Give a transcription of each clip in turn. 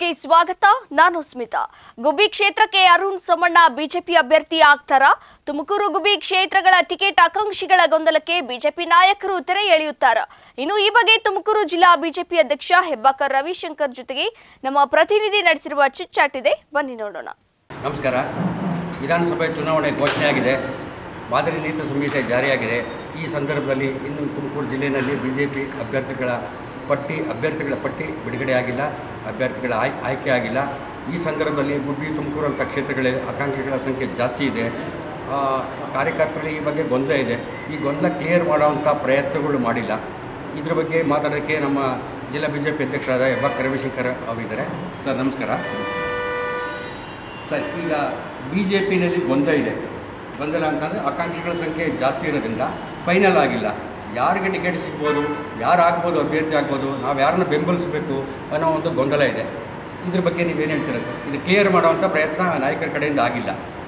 ನ್ಯೂಸ್ಗೆ ಸ್ವಾಗತ ನಾನು ಸ್ಮಿತಾ ಗುಬ್ಬಿ ಕ್ಷೇತ್ರಕ್ಕೆ ಅರುಣ್ ಸೋಮಣ್ಣ ಬಿಜೆಪಿ ಅಭ್ಯರ್ಥಿ ಆಗ್ತಾರಾ ತುಮಕೂರು ಗುಬ್ಬಿ ಕ್ಷೇತ್ರಗಳ ಟಿಕೆಟ್ ಆಕಾಂಕ್ಷಿಗಳ ಗೊಂದಲಕ್ಕೆ ಬಿಜೆಪಿ ನಾಯಕರು ತೆರೆ ಎಳೆಯುತ್ತಾರ ಇನ್ನು ಈ ಬಗ್ಗೆ ತುಮಕೂರು ಜಿಲ್ಲಾ ಬಿಜೆಪಿ ಅಧ್ಯಕ್ಷ ಹೆಬ್ಬಾಕರ್ ರವಿಶಂಕರ್ ಜೊತೆಗೆ ನಮ್ಮ ಪ್ರತಿನಿಧಿ ನಡೆಸಿರುವ ಚಿಟ್ಚಾಟಿದೆ ಬನ್ನಿ ನೋಡೋಣ ನಮಸ್ಕಾರ ವಿಧಾನಸಭೆ ಚುನಾವಣೆ ಘೋಷಣೆಯಾಗಿದೆ ಮಾದರಿ ನೀತಿ ಸಂಹಿತೆ ಜಾರಿಯಾಗಿದೆ ಈ ಸಂದರ್ಭದಲ್ಲಿ ಇನ್ನು ತುಮಕೂರು ಜಿಲ್ಲೆಯಲ್ಲಿ ಬಿ ಜೆ ಪಿ ಅಭ್ಯರ್ಥಿಗಳ ಪಟ್ಟಿ ಅಭ್ಯರ್ಥಿಗಳ ಪಟ್ಟಿ ಬಿಡುಗಡೆ ಆಗಿಲ್ಲ ಅಭ್ಯರ್ಥಿಗಳ ಆಯ್ ಆಯ್ಕೆ ಆಗಿಲ್ಲ ಈ ಸಂದರ್ಭದಲ್ಲಿ ಗುಬ್ಬಿ ತುಮಕೂರು ಅಂತ ಕ್ಷೇತ್ರಗಳಲ್ಲಿ ಆಕಾಂಕ್ಷಿಗಳ ಸಂಖ್ಯೆ ಜಾಸ್ತಿ ಇದೆ ಆ, ಕಾರ್ಯಕರ್ತರಲ್ಲಿ ಈ ಬಗ್ಗೆ ಗೊಂದಲ ಇದೆ ಈ ಗೊಂದಲ ಕ್ಲಿಯರ್ ಮಾಡೋವಂಥ ಪ್ರಯತ್ನಗಳು ಮಾಡಿಲ್ಲ ಇದ್ರ ಬಗ್ಗೆ ಮಾತಾಡೋಕ್ಕೆ ನಮ್ಮ ಜಿಲ್ಲಾ ಬಿ ಜೆ ಪಿ ಅಧ್ಯಕ್ಷರಾದ ಹೆಬ್ಬಾಕ್ ರವಿಶಂಕರ್ ಅವರಿದ್ದಾರೆ ಸರ್ ನಮಸ್ಕಾರ ಸರ್ ಈಗ ಬಿ ಜೆ ಪಿನಲ್ಲಿ ಗೊಂದಲ ಇದೆ ಗೊಂದಲ ಅಂತಂದರೆ ಆಕಾಂಕ್ಷಿಗಳ ಸಂಖ್ಯೆ ಜಾಸ್ತಿ ಇರೋದ್ರಿಂದ ಫೈನಲ್ ಆಗಿಲ್ಲ ಯಾರಿಗೆ ಟಿಕೆಟ್ ಸಿಗ್ಬೋದು ಯಾರು ಆಗ್ಬೋದು ಅಭ್ಯರ್ಥಿ ಆಗ್ಬೋದು ನಾವು ಯಾರನ್ನ ಬೆಂಬಲಿಸಬೇಕು ಅನ್ನೋ ಒಂದು ಗೊಂದಲ ಇದೆ ಇದ್ರ ಬಗ್ಗೆ ನೀವೇನು ಹೇಳ್ತೀರಾ ಸರ್ ಇದು ಕ್ಲಿಯರ್ ಮಾಡೋವಂಥ ಪ್ರಯತ್ನ ನಾಯಕರ ಕಡೆಯಿಂದ ಆಗಿಲ್ಲ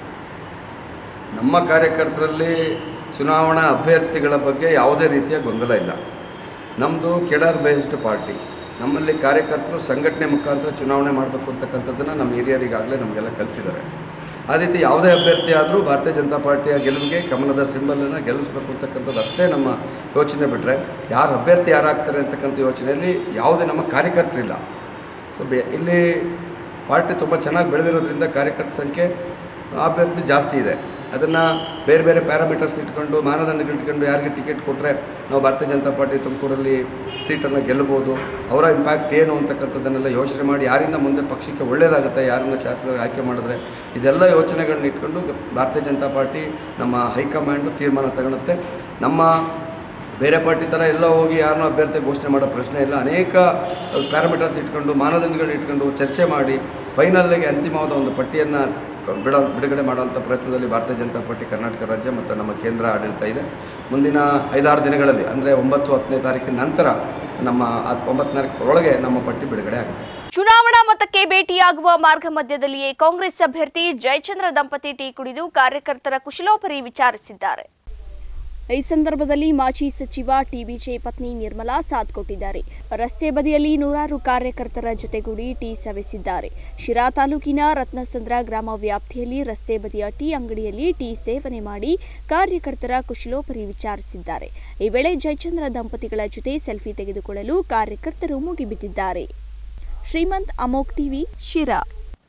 ನಮ್ಮ ಕಾರ್ಯಕರ್ತರಲ್ಲಿ ಚುನಾವಣಾ ಅಭ್ಯರ್ಥಿಗಳ ಬಗ್ಗೆ ಯಾವುದೇ ರೀತಿಯ ಗೊಂದಲ ಇಲ್ಲ ನಮ್ಮದು ಕೆಡರ್ ಬೇಸ್ಡ್ ಪಾರ್ಟಿ ನಮ್ಮಲ್ಲಿ ಕಾರ್ಯಕರ್ತರು ಸಂಘಟನೆ ಮುಖಾಂತರ ಚುನಾವಣೆ ಮಾಡಬೇಕು ಅಂತಕ್ಕಂಥದ್ದನ್ನು ನಮ್ಮ ಹಿರಿಯರಿಗಾಗಲೇ ನಮಗೆಲ್ಲ ಕಲಿಸಿದ್ದಾರೆ ಆ ರೀತಿ ಯಾವುದೇ ಅಭ್ಯರ್ಥಿ ಆದರೂ ಭಾರತೀಯ ಜನತಾ ಪಾರ್ಟಿಯ ಗೆಲುವಿಗೆ ಕಮಲದ ಸಿಂಬಲನ್ನು ಗೆಲ್ಲಿಸ್ಬೇಕು ಅಂತಕ್ಕಂಥದ್ದು ಅಷ್ಟೇ ನಮ್ಮ ಯೋಚನೆ ಬಿಟ್ಟರೆ ಯಾರು ಅಭ್ಯರ್ಥಿ ಯಾರಾಗ್ತಾರೆ ಅಂತಕ್ಕಂಥ ಯೋಚನೆಯಲ್ಲಿ ಯಾವುದೇ ನಮ್ಮ ಕಾರ್ಯಕರ್ತರಿಲ್ಲ ಸೊ ಬೆ ಇಲ್ಲಿ ಪಾರ್ಟಿ ತುಂಬ ಚೆನ್ನಾಗಿ ಬೆಳೆದಿರೋದ್ರಿಂದ ಕಾರ್ಯಕರ್ತರ ಸಂಖ್ಯೆ ಆಬ್ವಿಯಸ್ಲಿ ಜಾಸ್ತಿ ಇದೆ ಅದನ್ನು ಬೇರೆ ಬೇರೆ ಪ್ಯಾರಾಮೀಟರ್ಸ್ ಇಟ್ಕೊಂಡು ಮಾನದಂಡಗಳು ಇಟ್ಕೊಂಡು ಯಾರಿಗೆ ಟಿಕೆಟ್ ಕೊಟ್ಟರೆ ನಾವು ಭಾರತೀಯ ಜನತಾ ಪಾರ್ಟಿ ತುಮಕೂರಲ್ಲಿ ಸೀಟನ್ನು ಗೆಲ್ಲಬೋದು ಅವರ ಇಂಪ್ಯಾಕ್ಟ್ ಏನು ಅಂತಕ್ಕಂಥದ್ದನ್ನೆಲ್ಲ ಯೋಚನೆ ಮಾಡಿ ಯಾರಿಂದ ಮುಂದೆ ಪಕ್ಷಕ್ಕೆ ಒಳ್ಳೆಯದಾಗುತ್ತೆ ಯಾರನ್ನ ಶಾಸಕರಿಗೆ ಆಯ್ಕೆ ಮಾಡಿದ್ರೆ ಇದೆಲ್ಲ ಯೋಚನೆಗಳನ್ನ ಇಟ್ಕೊಂಡು ಭಾರತೀಯ ಜನತಾ ಪಾರ್ಟಿ ನಮ್ಮ ಹೈಕಮಾಂಡು ತೀರ್ಮಾನ ತಗೊಳುತ್ತೆ ನಮ್ಮ ಬೇರೆ ಪಾರ್ಟಿ ಥರ ಎಲ್ಲ ಹೋಗಿ ಯಾರನ್ನೂ ಅಭ್ಯರ್ಥಿ ಘೋಷಣೆ ಮಾಡೋ ಪ್ರಶ್ನೆ ಇಲ್ಲ ಅನೇಕ ಪ್ಯಾರಾಮೀಟರ್ಸ್ ಇಟ್ಕೊಂಡು ಮಾನದಂಡಗಳು ಇಟ್ಕೊಂಡು ಚರ್ಚೆ ಮಾಡಿ ಫೈನಲ್ಗೆ ಅಂತಿಮವಾದ ಒಂದು ಪಟ್ಟಿಯನ್ನು ಬಿಡೋ ಬಿಡುಗಡೆ ಮಾಡುವಂಥ ಪ್ರಯತ್ನದಲ್ಲಿ ಭಾರತೀಯ ಜನತಾ ಪಾರ್ಟಿ ಕರ್ನಾಟಕ ರಾಜ್ಯ ಮತ್ತು ನಮ್ಮ ಕೇಂದ್ರ ಆಡಳಿತ ಇದೆ ಮುಂದಿನ ಐದಾರು ದಿನಗಳಲ್ಲಿ ಅಂದರೆ ಒಂಬತ್ತು ಹತ್ತನೇ ತಾರೀಕಿನ ನಂತರ ನಮ್ಮ ಹತ್- ಒಂಬತ್ತನೇ ಒಳಗೆ ನಮ್ಮ ಪಟ್ಟಿ ಬಿಡುಗಡೆ ಆಗುತ್ತೆ ಚುನಾವಣಾ ಮತಕ್ಕೆ ಭೇಟಿಯಾಗುವ ಮಾರ್ಗ ಮಧ್ಯದಲ್ಲಿಯೇ ಕಾಂಗ್ರೆಸ್ ಅಭ್ಯರ್ಥಿ ಜಯಚಂದ್ರ ದಂಪತಿ ಟೀ ಕುಡಿದು ಕಾರ್ಯಕರ್ತರ ಕುಶಲೋಪರಿ ವಿಚಾರಿಸಿದ್ದಾರೆ ಈ ಸಂದರ್ಭದಲ್ಲಿ ಮಾಜಿ ಸಚಿವ ಟಿಬಿಜೆ ಪತ್ನಿ ನಿರ್ಮಲಾ ಸಾಥ್ ಕೊಟ್ಟಿದ್ದಾರೆ ರಸ್ತೆ ಬದಿಯಲ್ಲಿ ನೂರಾರು ಕಾರ್ಯಕರ್ತರ ಜೊತೆಗೂಡಿ ಟೀ ಸವೆಸಿದ್ದಾರೆ ಶಿರಾ ತಾಲೂಕಿನ ರತ್ನಸಂದ್ರ ಗ್ರಾಮ ವ್ಯಾಪ್ತಿಯಲ್ಲಿ ರಸ್ತೆ ಬದಿಯ ಟೀ ಅಂಗಡಿಯಲ್ಲಿ ಟೀ ಸೇವನೆ ಮಾಡಿ ಕಾರ್ಯಕರ್ತರ ಕುಶಲೋಪರಿ ವಿಚಾರಿಸಿದ್ದಾರೆ ಈ ವೇಳೆ ಜಯಚಂದ್ರ ದಂಪತಿಗಳ ಜೊತೆ ಸೆಲ್ಫಿ ತೆಗೆದುಕೊಳ್ಳಲು ಕಾರ್ಯಕರ್ತರು ಮುಗಿಬಿದ್ದಿದ್ದಾರೆ ಶ್ರೀಮಂತ್ ಅಮೋಕ್ ಟಿವಿ ಶಿರಾ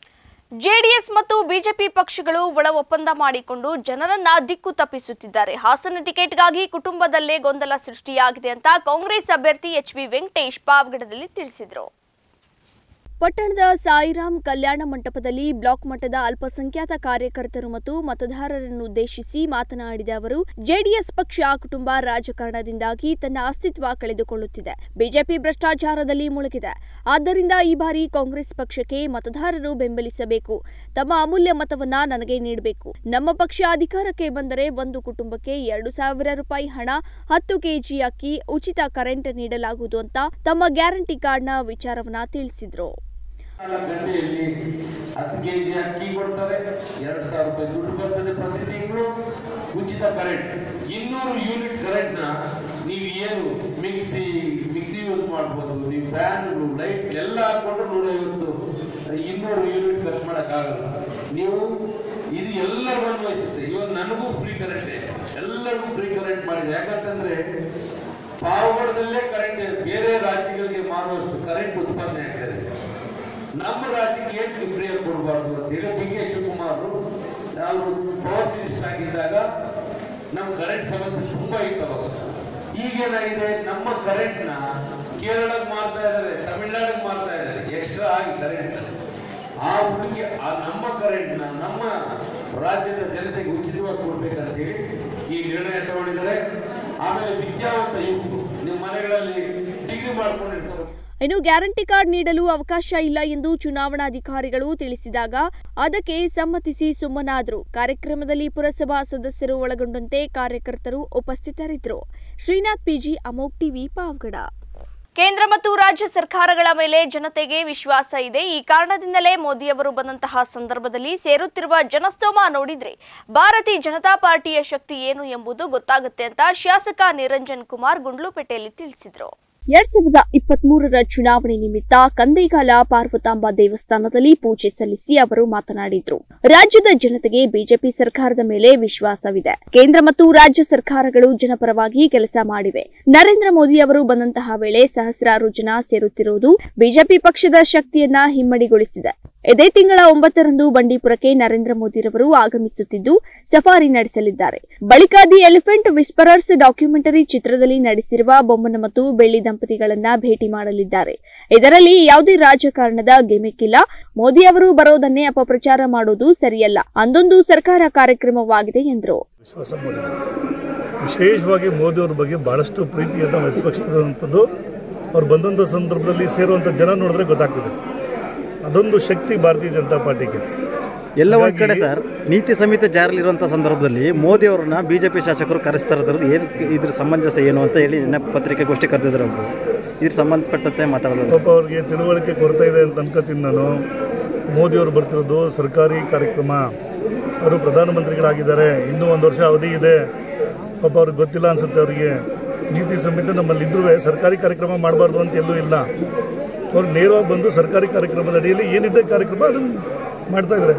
ಜೆಡಿಎಸ್ ಮತ್ತು ಬಿಜೆಪಿ ಪಕ್ಷಗಳು ಒಳ ಒಪ್ಪಂದ ಮಾಡಿಕೊಂಡು ಜನರನ್ನ ದಿಕ್ಕು ತಪ್ಪಿಸುತ್ತಿದ್ದಾರೆ ಹಾಸನ ಟಿಕೆಟ್ಗಾಗಿ ಕುಟುಂಬದಲ್ಲೇ ಗೊಂದಲ ಸೃಷ್ಟಿಯಾಗಿದೆ ಅಂತ ಕಾಂಗ್ರೆಸ್ ಅಭ್ಯರ್ಥಿ ಎಚ್ ವಿ ವೆಂಕಟೇಶ್ ಪಾವಗಡದಲ್ಲಿ ತಿಳಿಸಿದರು ಪಟ್ಟಣದ ಸಾಯಿರಾಮ್ ಕಲ್ಯಾಣ ಮಂಟಪದಲ್ಲಿ ಬ್ಲಾಕ್ ಮಟ್ಟದ ಅಲ್ಪಸಂಖ್ಯಾತ ಕಾರ್ಯಕರ್ತರು ಮತ್ತು ಮತದಾರರನ್ನು ಉದ್ದೇಶಿಸಿ ಮಾತನಾಡಿದ ಅವರು ಜೆಡಿಎಸ್ ಪಕ್ಷ ಕುಟುಂಬ ರಾಜಕಾರಣದಿಂದಾಗಿ ತನ್ನ ಅಸ್ತಿತ್ವ ಕಳೆದುಕೊಳ್ಳುತ್ತಿದೆ ಬಿಜೆಪಿ ಭ್ರಷ್ಟಾಚಾರದಲ್ಲಿ ಮುಳುಗಿದೆ ಆದ್ದರಿಂದ ಈ ಬಾರಿ ಕಾಂಗ್ರೆಸ್ ಪಕ್ಷಕ್ಕೆ ಮತದಾರರು ಬೆಂಬಲಿಸಬೇಕು ತಮ್ಮ ಅಮೂಲ್ಯ ಮತವನ್ನ ನನಗೆ ನೀಡಬೇಕು ನಮ್ಮ ಪಕ್ಷ ಅಧಿಕಾರಕ್ಕೆ ಬಂದರೆ ಒಂದು ಕುಟುಂಬಕ್ಕೆ ಎರಡು ಸಾವಿರ ರೂಪಾಯಿ ಹಣ ಹತ್ತು ಕೆಜಿ ಅಕ್ಕಿ ಉಚಿತ ಕರೆಂಟ್ ನೀಡಲಾಗುವುದು ಅಂತ ತಮ್ಮ ಗ್ಯಾರಂಟಿ ಕಾರ್ಡ್ನ ವಿಚಾರವನ್ನ ತಿಳಿಸಿದ್ರು ನಾಲ್ಕು ಗಂಟೆಯಲ್ಲಿ ಹತ್ತು ಕೆ ಜಿ ಅಕ್ಕಿ ಕೊಡ್ತಾರೆ ಎರಡು ಸಾವಿರ ರೂಪಾಯಿ ದುಡ್ಡು ಬರ್ತದೆ ಪ್ರತಿ ತಿಂಗಳು ಉಚಿತ ಕರೆಂಟ್ ಇನ್ನೂರು ಯೂನಿಟ್ ಕರೆಂಟ್ನ ನೀವು ಏನು ಮಿಕ್ಸಿ ಮಿಕ್ಸಿ ಯೂಸ್ ಮಾಡ್ಬೋದು ನೀವು ಫ್ಯಾನ್ ಲೈಟ್ ಎಲ್ಲ ಹಾಕೊಂಡು ನೂರೈವತ್ತು ಇನ್ನೂರು ಯೂನಿಟ್ ಖರ್ಚು ಮಾಡೋಕ್ಕಾಗಲ್ಲ ನೀವು ಇದು ಎಲ್ಲರಿಗೂ ಅನ್ವಯಿಸುತ್ತೆ ಇವನ್ ನನಗೂ ಫ್ರೀ ಕರೆಂಟ್ ಎಲ್ಲರಿಗೂ ಫ್ರೀ ಕರೆಂಟ್ ಮಾಡಿದೆ ಯಾಕಂತಂದ್ರೆ ಪಾವಗಡದಲ್ಲೇ ಕರೆಂಟ್ ಬೇರೆ ರಾಜ್ಯಗಳಿಗೆ ಮಾರುವಷ್ಟು ಕರೆಂಟ್ ಉತ್ಪಾದನೆ ಆಗ್ತದೆ ನಮ್ಮ ರಾಜ್ಯಕ್ಕೆ ಏನು ಫ್ರೀ ಕೊಡಬಾರ್ದು ಅಂತೇಳಿ ಡಿ ಕೆ ಶಿವಕುಮಾರ್ ಅವರು ಪವರ್ ಮಿನಿಸ್ಟರ್ ಆಗಿದ್ದಾಗ ನಮ್ಮ ಕರೆಂಟ್ ಸಮಸ್ಯೆ ತುಂಬಾ ಇತ್ತು ಅವಾಗ ಈಗೇನಾಗಿದೆ ನಮ್ಮ ಕರೆಂಟ್ನ ಕೇರಳಕ್ಕೆ ಮಾರ್ತಾ ಇದ್ದಾರೆ ತಮಿಳ್ನಾಡಿಗೆ ಮಾರ್ತಾ ಇದ್ದಾರೆ ಎಕ್ಸ್ಟ್ರಾ ಆಗಿ ಕರೆಂಟ್ ಆ ಹುಡುಗಿ ಆ ನಮ್ಮ ಕರೆಂಟ್ನ ನಮ್ಮ ರಾಜ್ಯದ ಜನತೆಗೆ ಉಚಿತವಾಗಿ ಕೊಡ್ಬೇಕಂತೇಳಿ ಈ ನಿರ್ಣಯ ತಗೊಂಡಿದ್ದಾರೆ ಆಮೇಲೆ ವಿದ್ಯಾವಂತ ಯುವಕರು ನಿಮ್ಮ ಮನೆಗಳಲ್ಲಿ ಡಿಗ್ರಿ ಮಾಡ್ಕೊಂಡಿರ್ತಾರೆ ಇನ್ನು ಗ್ಯಾರಂಟಿ ಕಾರ್ಡ್ ನೀಡಲು ಅವಕಾಶ ಇಲ್ಲ ಎಂದು ಚುನಾವಣಾಧಿಕಾರಿಗಳು ತಿಳಿಸಿದಾಗ ಅದಕ್ಕೆ ಸಮ್ಮತಿಸಿ ಸುಮ್ಮನಾದರು ಕಾರ್ಯಕ್ರಮದಲ್ಲಿ ಪುರಸಭಾ ಸದಸ್ಯರು ಒಳಗೊಂಡಂತೆ ಕಾರ್ಯಕರ್ತರು ಉಪಸ್ಥಿತರಿದ್ದರು ಶ್ರೀನಾಥ್ ಪಿಜಿ ಅಮೋಕ್ ಟಿವಿ ಪಾವಗಡ ಕೇಂದ್ರ ಮತ್ತು ರಾಜ್ಯ ಸರ್ಕಾರಗಳ ಮೇಲೆ ಜನತೆಗೆ ವಿಶ್ವಾಸ ಇದೆ ಈ ಕಾರಣದಿಂದಲೇ ಮೋದಿಯವರು ಬಂದಂತಹ ಸಂದರ್ಭದಲ್ಲಿ ಸೇರುತ್ತಿರುವ ಜನಸ್ತೋಮ ನೋಡಿದ್ರೆ ಭಾರತೀಯ ಜನತಾ ಪಾರ್ಟಿಯ ಶಕ್ತಿ ಏನು ಎಂಬುದು ಗೊತ್ತಾಗುತ್ತೆ ಅಂತ ಶಾಸಕ ನಿರಂಜನ್ ಕುಮಾರ್ ಗುಂಡ್ಲುಪೇಟೆಯಲ್ಲಿ ತಿಳಿಸಿದರು ಎರಡ್ ಸಾವಿರದ ಇಪ್ಪತ್ತ್ ಮೂರರ ಚುನಾವಣೆ ನಿಮಿತ್ತ ಕಂದೇಗಾಲ ಪಾರ್ವತಾಂಬ ದೇವಸ್ಥಾನದಲ್ಲಿ ಪೂಜೆ ಸಲ್ಲಿಸಿ ಅವರು ಮಾತನಾಡಿದ್ರು ರಾಜ್ಯದ ಜನತೆಗೆ ಬಿಜೆಪಿ ಸರ್ಕಾರದ ಮೇಲೆ ವಿಶ್ವಾಸವಿದೆ ಕೇಂದ್ರ ಮತ್ತು ರಾಜ್ಯ ಸರ್ಕಾರಗಳು ಜನಪರವಾಗಿ ಕೆಲಸ ಮಾಡಿವೆ ನರೇಂದ್ರ ಮೋದಿ ಅವರು ಬಂದಂತಹ ವೇಳೆ ಸಹಸ್ರಾರು ಜನ ಸೇರುತ್ತಿರುವುದು ಬಿಜೆಪಿ ಪಕ್ಷದ ಶಕ್ತಿಯನ್ನ ಹಿಮ್ಮಡಿಗೊಳಿಸಿದೆ ಇದೇ ತಿಂಗಳ ಒಂಬತ್ತರಂದು ಬಂಡೀಪುರಕ್ಕೆ ನರೇಂದ್ರ ಮೋದಿರವರು ಆಗಮಿಸುತ್ತಿದ್ದು ಸಫಾರಿ ನಡೆಸಲಿದ್ದಾರೆ ಬಳಿಕ ದಿ ಎಲಿಫೆಂಟ್ ವಿಸ್ಪರರ್ಸ್ ಡಾಕ್ಯುಮೆಂಟರಿ ಚಿತ್ರದಲ್ಲಿ ನಡೆಸಿರುವ ಬೊಮ್ಮನ ಮತ್ತು ಬೆಳ್ಳಿ ದಂಪತಿಗಳನ್ನ ಭೇಟಿ ಮಾಡಲಿದ್ದಾರೆ ಇದರಲ್ಲಿ ಯಾವುದೇ ರಾಜಕಾರಣದ ಗಿಮಿಕ್ ಇಲ್ಲ ಮೋದಿ ಅವರು ಬರೋದನ್ನೇ ಅಪಪ್ರಚಾರ ಮಾಡೋದು ಸರಿಯಲ್ಲ ಅಂದೊಂದು ಸರ್ಕಾರ ಕಾರ್ಯಕ್ರಮವಾಗಿದೆ ಎಂದರು ವಿಶ್ವಾಸ ಮೂಡಿದೆ ವಿಶೇಷವಾಗಿ ಮೋದಿಯವ್ರ ಬಗ್ಗೆ ಭಾಳಷ್ಟು ಪ್ರೀತಿಯನ್ನು ವ್ಯಕ್ತಪಡಿಸ್ತಿರುವಂಥದ್ದು ಅವ್ರು ಬಂದಂಥ ಸಂದರ್ಭದಲ್ಲಿ ಸೇರುವಂಥ ಜನ ನೋಡಿದ್ರೆ ಗೊತ್ತಾಗ್ತದೆ ಅದೊಂದು ಶಕ್ತಿ ಭಾರತೀಯ ಜನತಾ ಪಾರ್ಟಿಗೆ ಎಲ್ಲ ಒಂದ್ ಕಡೆ ಹಾಗಾಗಿ- ಸರ್ ನೀತಿ ಸಂಹಿತೆ ಜಾರಿಯಲ್ಲಿರುವಂಥ ಸಂದರ್ಭದಲ್ಲಿ ಮೋದಿ ಅವ್ರನ್ನ ಬಿಜೆಪಿ ಶಾಸಕರು ಕರೆಸ್ತಾ ಇರೋದ್ರದ್ದು ಏನು ಇದ್ರ ಸಮಂಜಸ ಏನು ಅಂತ ಹೇಳಿ ನಿನ್ನೆ ಪತ್ರಿಕೆಗೋಷ್ಠಿ ಕರೆದಿದ್ರು ಅವರು ಇದ್ರ ಸಂಬಂಧಪಟ್ಟಂತೆ ಮಾತಾಡೋದು ಪಾಪ ಅವ್ರಿಗೆ ತಿಳುವಳಿಕೆ ಕೊರತೆ ಇದೆ ಅಂತ ಅನ್ಕೋತೀನಿ ನಾನು ಮೋದಿಯವರು ಬರ್ತಿರೋದು ಸರ್ಕಾರಿ ಕಾರ್ಯಕ್ರಮ ಅವರು ಪ್ರಧಾನಮಂತ್ರಿಗಳಾಗಿದ್ದಾರೆ ಇನ್ನೂ ಒಂದು ವರ್ಷ ಅವಧಿ ಇದೆ ಪಾಪ ಅವ್ರಿಗೆ ಗೊತ್ತಿಲ್ಲ ಅನ್ಸುತ್ತೆ ಅವರಿಗೆ ನೀತಿ ಸಂಹಿತೆ ನಮ್ಮಲ್ಲಿ ಇದ್ರೂ ಸರ್ಕಾರಿ ಕಾರ್ಯಕ್ರಮ ಮಾಡಬಾರ್ದು ಅಂತ ಎಲ್ಲೂ ಇಲ್ಲ ಅವ್ರು ನೇರವಾಗಿ ಬಂದು ಸರ್ಕಾರಿ ಕಾರ್ಯಕ್ರಮದ ಅಡಿಯಲ್ಲಿ ಏನಿದೆ ಕಾರ್ಯಕ್ರಮ ಅದನ್ನು ಮಾಡ್ತಾ ಇದ್ದಾರೆ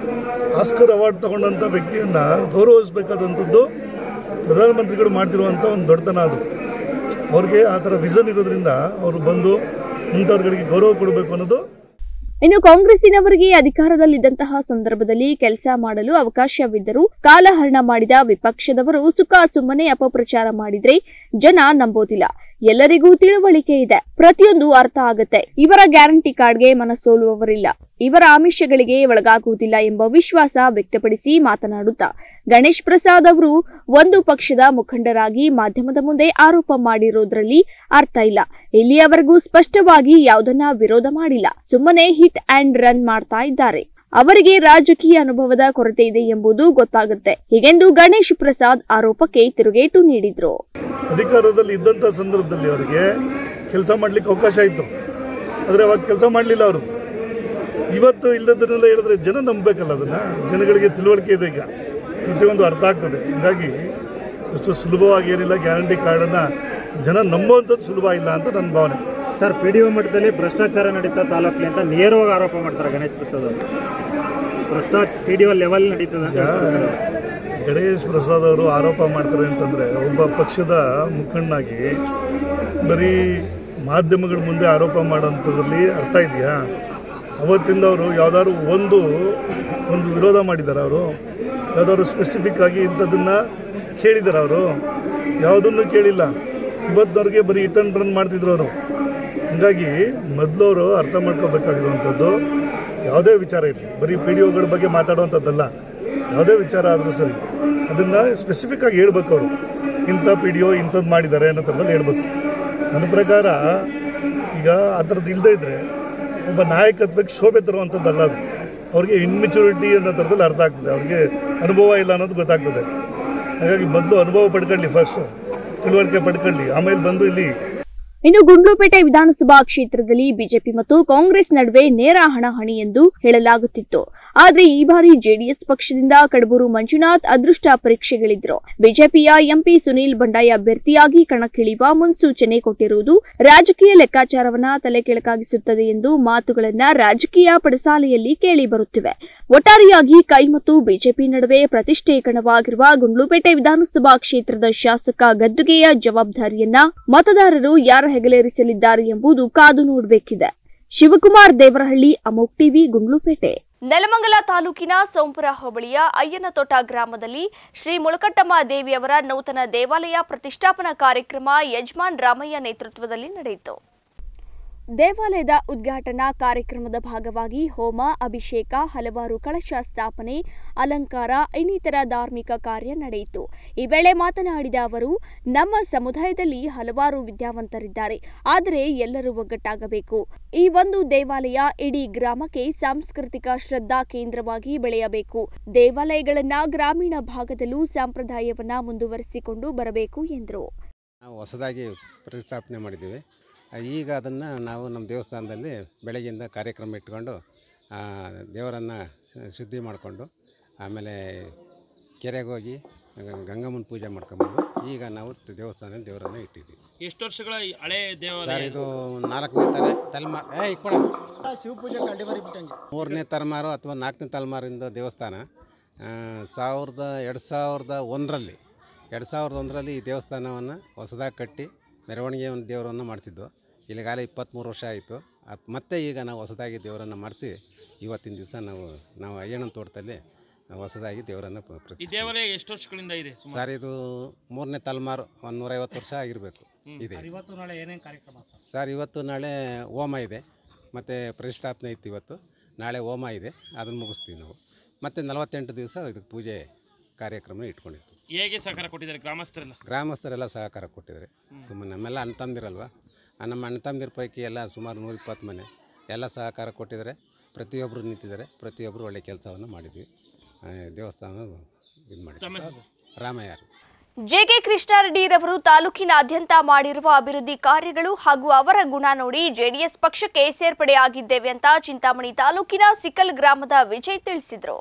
ಆಸ್ಕರ್ ಅವಾರ್ಡ್ ತಗೊಂಡಂಥ ವ್ಯಕ್ತಿಯನ್ನು ಗೌರವಿಸಬೇಕಾದಂಥದ್ದು ಪ್ರಧಾನಮಂತ್ರಿಗಳು ಮಾಡ್ತಿರುವಂಥ ಒಂದು ದೊಡ್ಡತನ ಅದು ಅವ್ರಿಗೆ ಆ ಥರ ವಿಷನ್ ಇರೋದ್ರಿಂದ ಅವರು ಬಂದು ಇಂಥವ್ರುಗಳಿಗೆ ಗೌರವ ಕೊಡಬೇಕು ಅನ್ನೋದು ಇನ್ನು ಕಾಂಗ್ರೆಸ್ಸಿನವರಿಗೆ ಅಧಿಕಾರದಲ್ಲಿದ್ದಂತಹ ಸಂದರ್ಭದಲ್ಲಿ ಕೆಲಸ ಮಾಡಲು ಅವಕಾಶವಿದ್ದರೂ ಕಾಲಹರಣ ಮಾಡಿದ ವಿಪಕ್ಷದವರು ಸುಖ ಸುಮ್ಮನೆ ಅಪಪ್ರಚಾರ ಮಾಡಿದ್ರೆ ಜನ ನಂಬೋದಿಲ್ಲ ಎಲ್ಲರಿಗೂ ತಿಳುವಳಿಕೆ ಇದೆ ಪ್ರತಿಯೊಂದು ಅರ್ಥ ಆಗತ್ತೆ ಇವರ ಗ್ಯಾರಂಟಿ ಕಾರ್ಡ್ಗೆ ಮನಸೋಲುವವರಿಲ್ಲ ಇವರ ಆಮಿಷಗಳಿಗೆ ಒಳಗಾಗುವುದಿಲ್ಲ ಎಂಬ ವಿಶ್ವಾಸ ವ್ಯಕ್ತಪಡಿಸಿ ಮಾತನಾಡುತ್ತಾ ಗಣೇಶ್ ಪ್ರಸಾದ್ ಅವರು ಒಂದು ಪಕ್ಷದ ಮುಖಂಡರಾಗಿ ಮಾಧ್ಯಮದ ಮುಂದೆ ಆರೋಪ ಮಾಡಿರೋದ್ರಲ್ಲಿ ಅರ್ಥ ಇಲ್ಲ ಇಲ್ಲಿಯವರೆಗೂ ಸ್ಪಷ್ಟವಾಗಿ ಯಾವುದನ್ನ ವಿರೋಧ ಮಾಡಿಲ್ಲ ಸುಮ್ಮನೆ ಹಿಟ್ ಅಂಡ್ ರನ್ ಮಾಡ್ತಾ ಇದ್ದಾರೆ ಅವರಿಗೆ ರಾಜಕೀಯ ಅನುಭವದ ಕೊರತೆ ಇದೆ ಎಂಬುದು ಗೊತ್ತಾಗುತ್ತೆ ಹೀಗೆಂದು ಗಣೇಶ್ ಪ್ರಸಾದ್ ಆರೋಪಕ್ಕೆ ತಿರುಗೇಟು ನೀಡಿದ್ರು ಅಧಿಕಾರದಲ್ಲಿ ಇದ್ದಂಥ ಸಂದರ್ಭದಲ್ಲಿ ಅವರಿಗೆ ಕೆಲಸ ಮಾಡಲಿಕ್ಕೆ ಅವಕಾಶ ಇತ್ತು ಆದರೆ ಅವಾಗ ಕೆಲಸ ಮಾಡಲಿಲ್ಲ ಅವರು ಇವತ್ತು ಇಲ್ಲದನ್ನೆಲ್ಲ ಹೇಳಿದ್ರೆ ಜನ ನಂಬಬೇಕಲ್ಲ ಅದನ್ನು ಜನಗಳಿಗೆ ತಿಳುವಳಿಕೆ ಇದೆ ಈಗ ಪ್ರತಿಯೊಂದು ಅರ್ಥ ಆಗ್ತದೆ ಹೀಗಾಗಿ ಅಷ್ಟು ಸುಲಭವಾಗಿ ಏನಿಲ್ಲ ಗ್ಯಾರಂಟಿ ಕಾರ್ಡನ್ನು ಜನ ನಂಬುವಂಥದ್ದು ಸುಲಭ ಇಲ್ಲ ಅಂತ ನನ್ನ ಭಾವನೆ ಸರ್ ಪಿ ಡಿ ಒ ಮಟ್ಟದಲ್ಲಿ ಭ್ರಷ್ಟಾಚಾರ ನಡೀತಾ ತಾಲೂಕಲ್ಲಿ ಅಂತ ನೇರವಾಗಿ ಆರೋಪ ಮಾಡ್ತಾರೆ ಗಣೇಶ್ ಪ್ರಸಾದ್ ಅವರು ಭ್ರಷ್ಟಾಚಾರ ಪಿ ಡಿ ಒ ಲೆವೆಲ್ ನಡೀತದೆ ಅಂತ ಈಗ ಹೇಳ್ತಾರೆ ಸರ್. ಗಣೇಶ್ ಪ್ರಸಾದ್ ಅವರು ಆರೋಪ ಮಾಡ್ತಾರೆ ಅಂತಂದರೆ ಒಬ್ಬ ಪಕ್ಷದ ಮುಖಂಡನಾಗಿ ಬರೀ ಮಾಧ್ಯಮಗಳ ಮುಂದೆ ಆರೋಪ ಮಾಡೋಂಥದ್ರಲ್ಲಿ ಅರ್ಥ ಇದೆಯಾ ಅವತ್ತಿಂದ ಅವರು ಯಾವ್ದಾದ್ರು ಒಂದು ಒಂದು ವಿರೋಧ ಮಾಡಿದ್ದಾರೆ ಅವರು ಯಾವ್ದಾದ್ರು ಸ್ಪೆಸಿಫಿಕ್ ಆಗಿ ಇಂಥದ್ದನ್ನು ಕೇಳಿದ್ದಾರೆ ಅವರು ಯಾವುದನ್ನು ಕೇಳಿಲ್ಲ ಇವತ್ತವ್ರಿಗೆ ಬರೀ ಹಿಟ್ ಅಂಡ್ ರನ್ ಮಾಡ್ತಿದ್ರು ಅವರು ಹೀಗಾಗಿ ಮೊದಲು ಅವರು ಅರ್ಥ ಮಾಡ್ಕೋಬೇಕಾಗಿರುವಂಥದ್ದು ಯಾವುದೇ ವಿಚಾರ ಇರಲಿ ಬರೀ ಪಿ ಡಿ ಒಗಳ ಬಗ್ಗೆ ಮಾತಾಡುವಂಥದ್ದಲ್ಲ ಯಾವುದೇ ವಿಚಾರ ಆದರೂ ಸರಿ ಅದನ್ನು ಸ್ಪೆಸಿಫಿಕ್ ಆಗಿ ಹೇಳ್ಬೇಕು ಅವರು ಇಂಥ ಪಿ ಡಿ ಒ ಇಂಥದ್ದು ಮಾಡಿದ್ದಾರೆ ಅನ್ನೋ ಥರದಲ್ಲಿ ಹೇಳ್ಬೇಕು ನನ್ನ ಪ್ರಕಾರ ಈಗ ಆ ಥರದ್ದು ಇಲ್ಲದೇ ಇದ್ದರೆ ಒಬ್ಬ ನಾಯಕತ್ವಕ್ಕೆ ಶೋಭೆ ತರುವಂಥದ್ದಲ್ಲ ಅದು ಅವ್ರಿಗೆ ಇನ್ಮೆಚುರಿಟಿ ಅನ್ನೋ ಥರದಲ್ಲಿ ಅರ್ಥ ಆಗ್ತದೆ ಅವ್ರಿಗೆ ಅನುಭವ ಇಲ್ಲ ಅನ್ನೋದು ಗೊತ್ತಾಗ್ತದೆ ಹಾಗಾಗಿ ಮೊದಲು ಅನುಭವ ಪಡ್ಕೊಳ್ಳಿ ಫಸ್ಟು ತಿಳುವಳಿಕೆ ಪಡ್ಕೊಳ್ಳಿ ಆಮೇಲೆ ಬಂದು ಇಲ್ಲಿ ಇನ್ನು ಗುಂಡ್ಲುಪೇಟೆ ವಿಧಾನಸಭಾ ಕ್ಷೇತ್ರದಲ್ಲಿ ಬಿಜೆಪಿ ಮತ್ತು ಕಾಂಗ್ರೆಸ್ ನಡುವೆ ನೇರ ಹಣಾಹಣಿ ಎಂದು ಹೇಳಲಾಗುತ್ತಿತ್ತು ಆದ್ರೆ ಈ ಬಾರಿ ಜೆಡಿಎಸ್ ಪಕ್ಷದಿಂದ ಕಡಬೂರು ಮಂಜುನಾಥ್ ಅದೃಷ್ಟ ಪರೀಕ್ಷೆಗಳಿದ್ರು ಬಿಜೆಪಿಯ ಎಂಪಿ ಸುನೀಲ್ ಬಂಡಾಯ ಅಭ್ಯರ್ಥಿಯಾಗಿ ಕಣಕ್ಕಿಳಿಯುವ ಮುನ್ಸೂಚನೆ ಕೊಟ್ಟಿರುವುದು ರಾಜಕೀಯ ಲೆಕ್ಕಾಚಾರವನ್ನ ತಲೆಕೆಳಕಾಗಿಸುತ್ತದೆ ಎಂದು ಮಾತುಗಳನ್ನ ರಾಜಕೀಯ ಪಡಸಾಲೆಯಲ್ಲಿ ಕೇಳಿ ಬರುತ್ತಿವೆ ಒಟ್ಟಾರೆಯಾಗಿ ಕೈ ಮತ್ತು ಬಿಜೆಪಿ ನಡುವೆ ಪ್ರತಿಷ್ಠೆ ಕಣವಾಗಿರುವ ಗುಂಡ್ಲುಪೇಟೆ ವಿಧಾನಸಭಾ ಕ್ಷೇತ್ರದ ಶಾಸಕ ಗದ್ದುಗೆಯ ಜವಾಬ್ದಾರಿಯನ್ನ ಮತದಾರರು ಯಾರ ಹೆಗಲೇರಿಸಲಿದ್ದಾರೆ ಎಂಬುದು ಕಾದು ನೋಡಬೇಕಿದೆ ಶಿವಕುಮಾರ್ ದೇವರಹಳ್ಳಿ ಅಮೋಕ್ ಟಿವಿ ಗುಂಡ್ಲುಪೇಟೆ ನೆಲಮಂಗಲ ತಾಲೂಕಿನ ಸೋಂಪುರ ಹೋಬಳಿಯ ಅಯ್ಯನತೋಟ ಗ್ರಾಮದಲ್ಲಿ ಶ್ರೀ ಮುಳಕಟ್ಟಮ್ಮ ದೇವಿಯವರ ನೂತನ ದೇವಾಲಯ ಪ್ರತಿಷ್ಠಾಪನಾ ಕಾರ್ಯಕ್ರಮ ಯಜಮಾನ್ ರಾಮಯ್ಯ ನೇತೃತ್ವದಲ್ಲಿ ನಡೆಯಿತು ದೇವಾಲಯದ ಉದ್ಘಾಟನಾ ಕಾರ್ಯಕ್ರಮದ ಭಾಗವಾಗಿ ಹೋಮ ಅಭಿಷೇಕ ಹಲವಾರು ಕಳಶ ಸ್ಥಾಪನೆ ಅಲಂಕಾರ ಇನ್ನಿತರ ಧಾರ್ಮಿಕ ಕಾರ್ಯ ನಡೆಯಿತು ಈ ವೇಳೆ ಮಾತನಾಡಿದ ಅವರು ನಮ್ಮ ಸಮುದಾಯದಲ್ಲಿ ಹಲವಾರು ವಿದ್ಯಾವಂತರಿದ್ದಾರೆ ಆದರೆ ಎಲ್ಲರೂ ಒಗ್ಗಟ್ಟಾಗಬೇಕು ಈ ಒಂದು ದೇವಾಲಯ ಇಡೀ ಗ್ರಾಮಕ್ಕೆ ಸಾಂಸ್ಕೃತಿಕ ಶ್ರದ್ಧಾ ಕೇಂದ್ರವಾಗಿ ಬೆಳೆಯಬೇಕು ದೇವಾಲಯಗಳನ್ನ ಗ್ರಾಮೀಣ ಭಾಗದಲ್ಲೂ ಸಂಪ್ರದಾಯವನ್ನ ಮುಂದುವರಿಸಿಕೊಂಡು ಬರಬೇಕು ಎಂದರು ನಾವು ಹೊಸದಾಗಿ ಪ್ರತಿಷ್ಠಾಪನೆ ಮಾಡಿದ್ದೀವಿ ಆ, ಈಗ ಅದನ್ನು ನಾವು ನಮ್ಮ ದೇವಸ್ಥಾನದಲ್ಲಿ ಬೆಳಗ್ಗೆಯಿಂದ ಕಾರ್ಯಕ್ರಮ ಇಟ್ಕೊಂಡು ಆ, ದೇವರನ್ನು ಶುದ್ಧಿ ಮಾಡಿಕೊಂಡು ಆಮೇಲೆ ಕೆರೆಗೆ ಹೋಗಿ ಗಂಗಮ್ಮನ ಪೂಜೆ ಮಾಡ್ಕೊಂಬಂದು ಈಗ ನಾವು ದೇವಸ್ಥಾನದಲ್ಲಿ ದೇವರನ್ನು ಇಟ್ಟಿದ್ದೀವಿ ಎಷ್ಟು ವರ್ಷಗಳ ಈ ಹಳೆ ಸರ್ ದೇವಾಲಯ ಇದು ನಾಲ್ಕನೇ ತಲೆ ತಲೆಮಾರು ಏ ಇಕ್ಕೊಳ ಶಿವಪೂಜೆ ಮೂರನೇ ತಲೆಮಾರು ಅಥವಾ ನಾಲ್ಕನೇ ತಲೆಮಾರಿಂದ ದೇವಸ್ಥಾನ ಆ, ಸಾವಿರದ ಎರಡು ಸಾವಿರದ ಒಂದರಲ್ಲಿ ಎರಡು ಸಾವಿರದ ಒಂದರಲ್ಲಿ ಈ ದೇವಸ್ಥಾನವನ್ನು ಹೊಸದಾಗಿ ಕಟ್ಟಿ ಮೆರವಣಿಗೆ ಒಂದು ದೇವರನ್ನು ಮಾಡಿಸಿದ್ದು ಇಲ್ಲಿಗಾಲ ಇಪ್ಪತ್ತ್ಮೂರು ವರ್ಷ ಆಯಿತು ಅದು ಮತ್ತೆ ಈಗ ನಾವು ಹೊಸದಾಗಿ ದೇವರನ್ನು ಮಾಡಿಸಿ ಇವತ್ತಿನ ದಿವಸ ನಾವು ನಾವು ಅಯ್ಯಣ್ಣನ ತೋಟದಲ್ಲಿ ಹೊಸದಾಗಿ ದೇವರನ್ನು ಪ- ಈ ಪ್ರತಿಷ್ಠೆ ದೇವಾಲಯ ಎಷ್ಟು ವರ್ಷಗಳಿಂದ ಇದೆ ಸುಮಾರು ಸರ್ ಇದು ಮೂರನೇ ತಲೆಮಾರು ಒಂದು ನೂರೈವತ್ತು ವರ್ಷ ಆಗಿರಬೇಕು ಇದೆ ಇವತ್ತು ನಾಳೆ ಏನೇನು ಕಾರ್ಯಕ್ರಮ ಸರ್ ಸರ್ ಇವತ್ತು ನಾಳೆ ಹೋಮ ಇದೆ ಮತ್ತು ಪ್ರತಿಷ್ಠಾಪನೆ ಇತ್ತು ಇವತ್ತು ನಾಳೆ ಹೋಮ ಇದೆ ಅದನ್ನು ಮುಗಿಸ್ತೀವಿ ನಾವು ಮತ್ತು ನಲವತ್ತೆಂಟು ದಿವಸ ಇದಕ್ಕೆ ಪೂಜೆ ಕಾರ್ಯಕ್ರಮ ಇಟ್ಕೊಂಡಿರ್ತೀವಿ ಹೇಗೆ ಸಹಕಾರ ಕೊಟ್ಟಿದ್ದಾರೆ ಗ್ರಾಮಸ್ಥರೆಲ್ಲ ಗ್ರಾಮಸ್ಥರೆಲ್ಲ ಸಹಕಾರ ಕೊಟ್ಟಿದ್ದಾರೆ ಸುಮ್ಮನೆ ನಮ್ಮೆಲ್ಲ ಅಣ್ಣ ತಮ್ಮದಿರಲ್ವ ಆ ನಮ್ಮ ಅಣ್ಣ ತಮ್ಮದಿರ ಪೈಕಿ ಎಲ್ಲ ಸುಮಾರು ನೂರಿಪ್ಪತ್ತು ಮನೆ ಎಲ್ಲ ಸಹಕಾರ ಕೊಟ್ಟಿದ್ದಾರೆ ಪ್ರತಿಯೊಬ್ಬರು ನಿಂತಿದ್ದಾರೆ ಪ್ರತಿಯೊಬ್ಬರು ಒಳ್ಳೆ ಕೆಲಸವನ್ನು ಮಾಡಿದ್ವಿ ಆ, ದೇವಸ್ಥಾನ ಇದು ತಮ್ಮ ಮಾಡಿದ್ವಿ ಹೆಸರು ಸರ್? ರಾಮಯ್ಯ ಜೆಕೆ ಕೃಷ್ಣಾರೆಡ್ಡಿರವರು ತಾಲೂಕಿನಾದ್ಯಂತ ಮಾಡಿರುವ ಅಭಿವೃದ್ಧಿ ಕಾರ್ಯಗಳು ಹಾಗೂ ಅವರ ಗುಣ ನೋಡಿ ಜೆಡಿಎಸ್ ಪಕ್ಷಕ್ಕೆ ಸೇರ್ಪಡೆಯಾಗಿದ್ದೇವೆ ಅಂತ ಚಿಂತಾಮಣಿ ತಾಲೂಕಿನ ಸಿಕ್ಕಲ್ ಗ್ರಾಮದ ವಿಜಯ್ ತಿಳಿಸಿದರು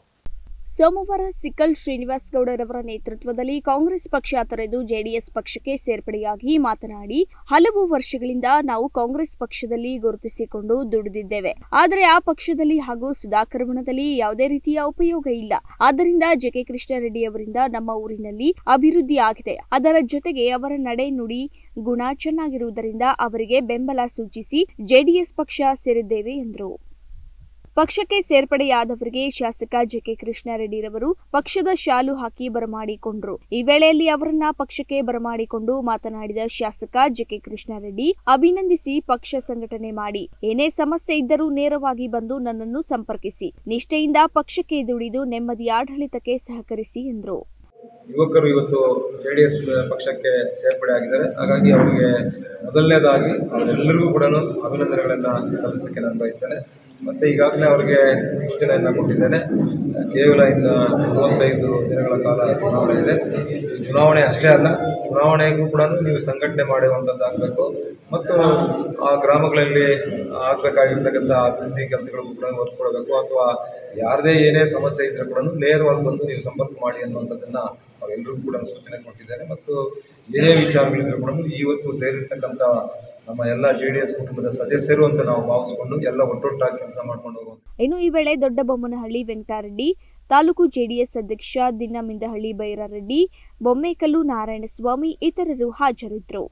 ಸೋಮವಾರ ಸಿಕ್ಕಲ್ ಶ್ರೀನಿವಾಸ್ ಗೌಡರವರ ನೇತೃತ್ವದಲ್ಲಿ ಕಾಂಗ್ರೆಸ್ ಪಕ್ಷ ತೊರೆದು ಜೆಡಿಎಸ್ ಪಕ್ಷಕ್ಕೆ ಸೇರ್ಪಡೆಯಾಗಿ ಮಾತನಾಡಿ ಹಲವು ವರ್ಷಗಳಿಂದ ನಾವು ಕಾಂಗ್ರೆಸ್ ಪಕ್ಷದಲ್ಲಿ ಗುರುತಿಸಿಕೊಂಡು ದುಡಿದಿದ್ದೇವೆ ಆದರೆ ಆ ಪಕ್ಷದಲ್ಲಿ ಹಾಗೂ ಸುಧಾಕರ್ ಬಣದಲ್ಲಿ ಯಾವುದೇ ರೀತಿಯ ಉಪಯೋಗ ಇಲ್ಲ ಆದ್ದರಿಂದ ಜೆಕೆ ಕೃಷ್ಣಾರೆಡ್ಡಿ ಅವರಿಂದ ನಮ್ಮ ಊರಿನಲ್ಲಿ ಅಭಿವೃದ್ಧಿ ಆಗಿದೆ ಅದರ ಜೊತೆಗೆ ಅವರ ನಡೆ ನುಡಿ ಗುಣ ಚೆನ್ನಾಗಿರುವುದರಿಂದ ಅವರಿಗೆ ಬೆಂಬಲ ಸೂಚಿಸಿ ಜೆಡಿಎಸ್ ಪಕ್ಷ ಸೇರಿದ್ದೇವೆ ಎಂದರು ಪಕ್ಷಕ್ಕೆ ಸೇರ್ಪಡೆಯಾದವರಿಗೆ ಶಾಸಕ ಜೆಕೆ ಕೃಷ್ಣಾರೆಡ್ಡಿರವರು ಪಕ್ಷದ ಶಾಲು ಹಾಕಿ ಬರಮಾಡಿಕೊಂಡ್ರು ಈ ವೇಳೆಯಲ್ಲಿ ಅವರನ್ನ ಪಕ್ಷಕ್ಕೆ ಬರಮಾಡಿಕೊಂಡು ಮಾತನಾಡಿದ ಶಾಸಕ ಜೆಕೆ ಕೃಷ್ಣಾರೆಡ್ಡಿ ಅಭಿನಂದಿಸಿ ಪಕ್ಷ ಸಂಘಟನೆ ಮಾಡಿ ಏನೇ ಸಮಸ್ಯೆ ಇದ್ದರೂ ನೇರವಾಗಿ ಬಂದು ನನ್ನನ್ನು ಸಂಪರ್ಕಿಸಿ ನಿಷ್ಠೆಯಿಂದ ಪಕ್ಷಕ್ಕೆ ದುಡಿದು ನೆಮ್ಮದಿ ಆಡಳಿತಕ್ಕೆ ಸಹಕರಿಸಿ ಎಂದರು ಯುವಕರು ಇವತ್ತು ಜೆ ಡಿ ಎಸ್ ಪಕ್ಷಕ್ಕೆ ಸೇರ್ಪಡೆ ಆಗಿದ್ದಾರೆ ಹಾಗಾಗಿ ಅವರಿಗೆ ಮೊದಲನೇದಾಗಿ ಅವರೆಲ್ಲರಿಗೂ ಕೂಡ ಅಭಿನಂದನೆಗಳನ್ನು ಸಲ್ಲಿಸಲಿಕ್ಕೆ ನಾನು ಬಯಸ್ತೇನೆ ಮತ್ತು ಈಗಾಗಲೇ ಅವರಿಗೆ ಸೂಚನೆಯನ್ನು ಕೊಟ್ಟಿದ್ದೇನೆ ಕೇವಲ ಇನ್ನು ಮೂವತ್ತೈದು ದಿನಗಳ ಕಾಲ ಚುನಾವಣೆ ಇದೆ ಈ ಚುನಾವಣೆ ಅಷ್ಟೇ ಅಲ್ಲ ಚುನಾವಣೆಗೂ ಕೂಡ ನೀವು ಸಂಘಟನೆ ಮಾಡುವಂಥದ್ದಾಗಬೇಕು ಮತ್ತು ಆ ಗ್ರಾಮಗಳಲ್ಲಿ ಆಗಬೇಕಾಗಿರ್ತಕ್ಕಂಥ ಅಭಿವೃದ್ಧಿ ಕೆಲಸಗಳಿಗೂ ಕೂಡ ಒತ್ತು ಕೊಡಬೇಕು ಅಥವಾ ಯಾರದೇ ಏನೇ ಸಮಸ್ಯೆ ಇದ್ದರೆ ಕೂಡ ನೇರವಾಗಿ ಬಂದು ನೀವು ಸಂಪರ್ಕ ಮಾಡಿ ಅನ್ನುವಂಥದ್ದನ್ನು ಅವರೆಲ್ಲರಿಗೂ ಕೂಡ ಸೂಚನೆ ಕೊಟ್ಟಿದ್ದೇನೆ ಮತ್ತು ಏನೇ ವಿಚಾರಗಳಿದ್ರೂ ಕೂಡ ಇವತ್ತು ಸೇರಿರ್ತಕ್ಕಂಥ ನಮ್ಮ ಎಲ್ಲ ಜೆ ಡಿ ಎಸ್ ಕುಟುಂಬದ ಸದಸ್ಯರು ಅಂತ ನಾವು ಭಾವಿಸ್ಕೊಂಡು ಎಲ್ಲ ಒಟ್ಟೊಟ್ಟಾಗಿ ಕೆಲಸ ಮಾಡ್ಕೊಂಡು ಹೋಗುವಂಥ ಇನ್ನು ಈ ವೇಳೆ ದೊಡ್ಡಬೊಮ್ಮನಹಳ್ಳಿ ವೆಂಕಟರೆಡ್ಡಿ ತಾಲೂಕು ಜೆಡಿಎಸ್ ಅಧ್ಯಕ್ಷ ದಿನ್ನಮಿಂದಹಳ್ಳಿ ಬೈರಾರೆಡ್ಡಿ ಬೊಮ್ಮೇಕಲ್ಲು ನಾರಾಯಣಸ್ವಾಮಿ ಇತರರು ಹಾಜರಿದ್ದರು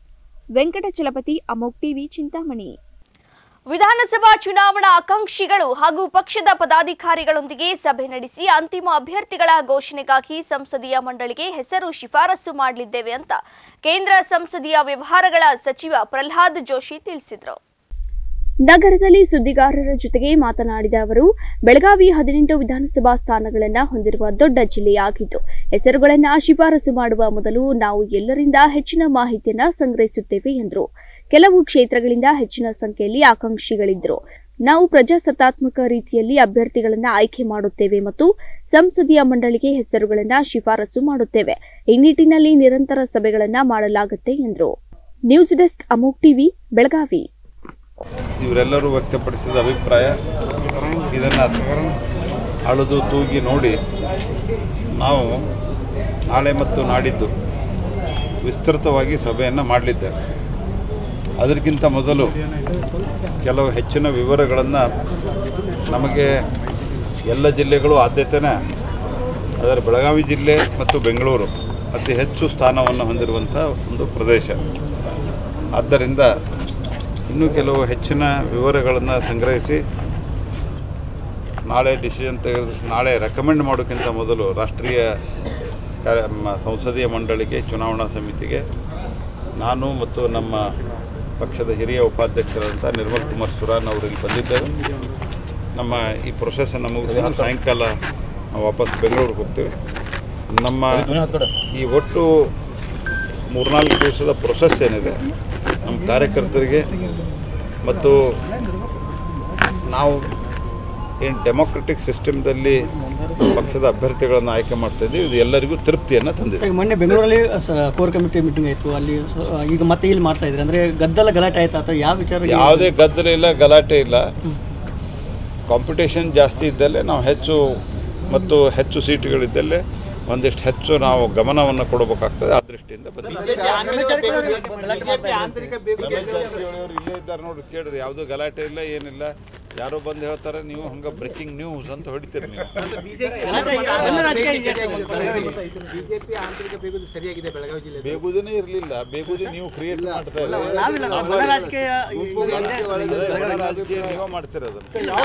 ವೆಂಕಟಚಲಪತಿ ಅಮೋಕ್ ಟಿವಿ ಚಿಂತಾಮಣಿ ವಿಧಾನಸಭಾ ಚುನಾವಣಾ ಆಕಾಂಕ್ಷಿಗಳು ಹಾಗೂ ಪಕ್ಷದ ಪದಾಧಿಕಾರಿಗಳೊಂದಿಗೆ ಸಭೆ ನಡೆಸಿ ಅಂತಿಮ ಅಭ್ಯರ್ಥಿಗಳ ಘೋಷಣೆಗಾಗಿ ಸಂಸದೀಯ ಮಂಡಳಿಗೆ ಹೆಸರು ಶಿಫಾರಸು ಮಾಡಲಿದ್ದೇವೆ ಅಂತ ಕೇಂದ್ರ ಸಂಸದೀಯ ವ್ಯವಹಾರಗಳ ಸಚಿವ ಪ್ರಹ್ಲಾದ್ ಜೋಶಿ ತಿಳಿಸಿದರು ನಗರದಲ್ಲಿ ಸುದ್ದಿಗಾರರ ಜೊತೆಗೆ ಮಾತನಾಡಿದ ಅವರು ಬೆಳಗಾವಿ ಹದಿನೆಂಟು ವಿಧಾನಸಭಾ ಸ್ಥಾನಗಳನ್ನು ಹೊಂದಿರುವ ದೊಡ್ಡ ಜಿಲ್ಲೆಯಾಗಿದ್ದು ಹೆಸರುಗಳನ್ನು ಶಿಫಾರಸು ಮಾಡುವ ಮೊದಲು ನಾವು ಎಲ್ಲರಿಂದ ಹೆಚ್ಚಿನ ಮಾಹಿತಿಯನ್ನ ಸಂಗ್ರಹಿಸುತ್ತೇವೆ ಎಂದರು ಕೆಲವು ಕ್ಷೇತ್ರಗಳಿಂದ ಹೆಚ್ಚಿನ ಸಂಖ್ಯೆಯಲ್ಲಿ ಆಕಾಂಕ್ಷಿಗಳಿದ್ದರು ನಾವು ಪ್ರಜಾಸತ್ತಾತ್ಮಕ ರೀತಿಯಲ್ಲಿ ಅಭ್ಯರ್ಥಿಗಳನ್ನ ಆಯ್ಕೆ ಮಾಡುತ್ತೇವೆ ಮತ್ತು ಸಂಸದೀಯ ಮಂಡಳಿಗೆ ಹೆಸರುಗಳನ್ನ ಶಿಫಾರಸು ಮಾಡುತ್ತೇವೆ ಈ ನಿಟ್ಟಿನಲ್ಲಿ ನಿರಂತರ ಸಭೆಗಳನ್ನ ಮಾಡಲಾಗುತ್ತೆ ಎಂದರು news desk Amogh TV Belagavi ಇವರೆಲ್ಲರೂ ವ್ಯಕ್ತಪಡಿಸಿದ ಅಭಿಪ್ರಾಯ ಇದನ್ನು ಅಳೆದು ತೂಗಿ ನೋಡಿ ನಾವು ನಾಳೆ ಮತ್ತು ನಾಡಿದ್ದು ವಿಸ್ತೃತವಾಗಿ ಸಭೆಯನ್ನು ಮಾಡಲಿದ್ದೇವೆ ಅದಕ್ಕಿಂತ ಮೊದಲು ಕೆಲವು ಹೆಚ್ಚಿನ ವಿವರಗಳನ್ನು ನಮಗೆ ಎಲ್ಲ ಜಿಲ್ಲೆಗಳು ಆದ್ಯತೆನೇ ಅದರ ಬೆಳಗಾವಿ ಜಿಲ್ಲೆ ಮತ್ತು ಬೆಂಗಳೂರು ಅತಿ ಹೆಚ್ಚು ಸ್ಥಾನವನ್ನು ಹೊಂದಿರುವಂಥ ಒಂದು ಪ್ರದೇಶ ಆದ್ದರಿಂದ ಇನ್ನೂ ಕೆಲವು ಹೆಚ್ಚಿನ ವಿವರಗಳನ್ನು ಸಂಗ್ರಹಿಸಿ ನಾಳೆ ಡಿಸಿಷನ್ ತೆಗೆದು ನಾಳೆ ರೆಕಮೆಂಡ್ ಮಾಡೋಕ್ಕಿಂತ ಮೊದಲು ರಾಷ್ಟ್ರೀಯ ಕಾರ್ಯ ಮ- ಸಂಸದೀಯ ಮಂಡಳಿಗೆ ಚುನಾವಣಾ ಸಮಿತಿಗೆ ನಾನು ಮತ್ತು ನಮ್ಮ ಪಕ್ಷದ ಹಿರಿಯ ಉಪಾಧ್ಯಕ್ಷರಾದಂಥ ನಿರ್ಮಲ್ ಕುಮಾರ್ ಸುರಾನ್ ಅವರು ಇಲ್ಲಿ ಬಂದಿದ್ದೇವೆ ನಮ್ಮ ಈ ಪ್ರೊಸೆಸನ್ನು ಮುಗಿದು ಸಾಯಂಕಾಲ ನಾವು ವಾಪಸ್ ಬೆಂಗಳೂರಿಗೆ ಹೋಗ್ತೇವೆ ನಮ್ಮ ಈ ಒಟ್ಟು ಮೂರ್ನಾಲ್ಕು ದಿವಸದ ಪ್ರೊಸೆಸ್ ಏನಿದೆ ನಮ್ಮ ಕಾರ್ಯಕರ್ತರಿಗೆ ಮತ್ತು ನಾವು ಏನು ಡೆಮೋಕ್ರೆಟಿಕ್ ಸಿಸ್ಟಮ್ದಲ್ಲಿ ಪಕ್ಷದ ಅಭ್ಯರ್ಥಿಗಳನ್ನು ಆಯ್ಕೆ ಮಾಡ್ತಾ ಇದ್ದೀವಿ ಇದು ಎಲ್ಲರಿಗೂ ತೃಪ್ತಿಯನ್ನು ತಂದಿದೆ ಸರ್, ಮೊನ್ನೆ ಬೆಂಗಳೂರಲ್ಲಿ ಕೋರ್ ಕಮಿಟಿ ಮೀಟಿಂಗ್ ಆಯಿತು ಅಲ್ಲಿ ಸ- ಈಗ ಮತ್ತೆ ಇಲ್ಲಿ ಮಾಡ್ತಾ ಇದ್ದಾರೆ ಅಂದರೆ ಗದ್ದಲ ಗಲಾಟೆ ಆಯ್ತಾ ಅಥವಾ ಯಾವ ವಿಚಾರ ಯಾವುದೇ ಗದ್ದಲ ಇಲ್ಲ ಗಲಾಟೆ ಇಲ್ಲ ಕಾಂಪಿಟೇಷನ್ ಜಾಸ್ತಿ ಇದ್ದಲ್ಲೇ ನಾವು ಹೆಚ್ಚು ಮತ್ತು ಹೆಚ್ಚು ಸೀಟುಗಳಿದ್ದಲ್ಲೇ ಒಂದಿಷ್ಟು ಹೆಚ್ಚು ನಾವು ಗಮನವನ್ನು ಕೊಡಬೇಕಾಗ್ತದೆ ಆ ದೃಷ್ಟಿಯಿಂದ ಬಂದಿದ್ದೀವಿ ಇಲ್ಲೇ ಇದ್ದಾರೆ ನೋಡಿ ಕೇಳ್ರಿ ಯಾವುದೂ ಗಲಾಟೆ ಇಲ್ಲ ಏನಿಲ್ಲ ಯಾರೋ ಬಂದು ಹೇಳ್ತಾರೆ ನೀವು ಹಂಗೆ ಬ್ರೇಕಿಂಗ್ ನ್ಯೂಸ್ ಅಂತ ಹೊಡಿತೀರಿ ನೀವು ಬಿಜೆಪಿ ಆಂತರಿಕ ಬೇಗುದಿ ಸರಿಯಾಗಿದೆ ಬೆಳಗಾವಿ ಜಿಲ್ಲೆ ಬೇಗುದಿನೇ ಇರಲಿಲ್ಲ ಬೇಗುದಿ ನೀವು ಕ್ರಿಯೇಟ್ ಮಾಡ್ತಾ ಇಲ್ಲ ನಾವಿಲ್ಲ, ನಾವು ನಾವು ಒಣ ರಾಜಕೀಯ ಗುಂಪು ಈ- ಅದೇ ಬೆಳಗಾವಿ ರಾಜಕೀಯ ನೀವು ಮಾಡ್ತಿರೋದು